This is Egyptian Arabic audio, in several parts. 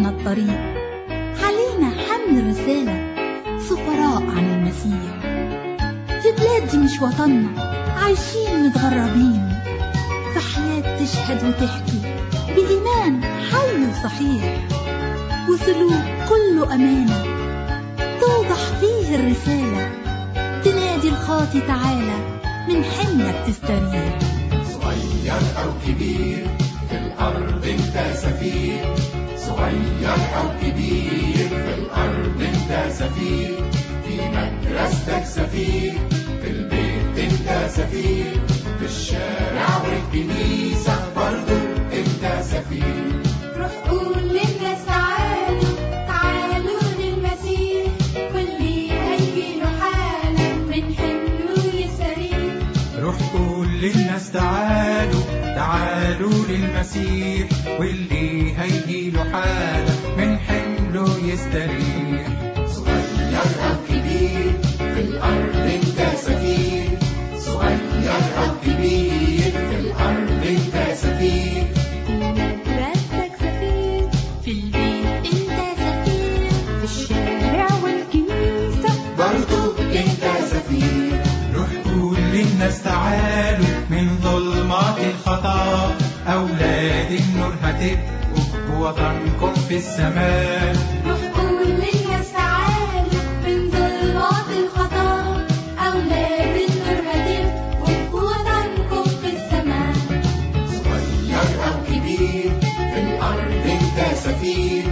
قطعنا الطريق علينا حمل رسالة سفراء عن المسيح في بلاد دي مش وطننا عايشين متغربين في حياة تشهد وتحكي بإيمان حي وصحيح وسلوك كله أمانة توضح فيه الرسالة تنادي الخاطي تعالى من حملك تستريح صغير أو كبير في الأرض أنت سفير صغير أو كبير في الأرض أنت سفير في مدرستك سفير في البيت أنت سفير في الشارع والكنيسة برضو أنت سفير روح قول للناس تعالوا تعالوا للمسيح واللي هيجيله حالة من حمله يستريح روح قول للناس تعالوا تعالوا للمسيح واللي هيجيله حالة من حمله يستريح صغير أو كبير في الأرض أنت سفير صغير أو كبير في الأرض أنت سفير مدرستك سفير في البيت انت سفير في الشارع والكنيسة برضو أنت سفير روح قول للناس تعالوا من ظلمات الخطا أولاد النور هتبقوا بوطنكم في السماء روح قول للناس تعالوا من ظلمات الخطا أولاد النور هتبقوا وطنكم في السماء صغير أو كبير في الأرض أنت سفير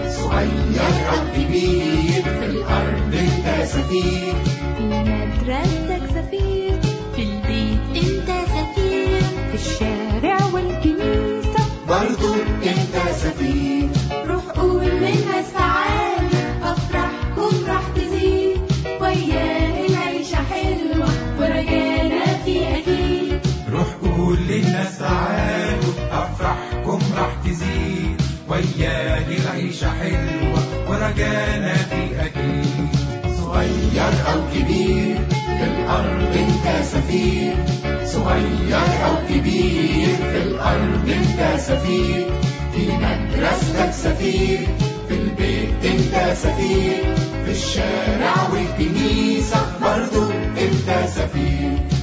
صغير أو كبير في الأرض أنت سفير في مدرستك سفير في البيت انت سفير في الشارع والكنيسة برضو أنت سفير روح قول للناس تعالوا أفراحكم راح تزيد وياه العيشة حلوة ورجانا في أكيد روح قول للناس تعالوا أفراحكم راح تزيد وياه العيشة حلوة ورجانا في أكيد صغير أو كبير في الأرض أنت سفير صغير أو كبير في الأرض أنت سفير في مدرستك سفير في البيت أنت سفير في الشارع والكنيسة برضو أنت سفير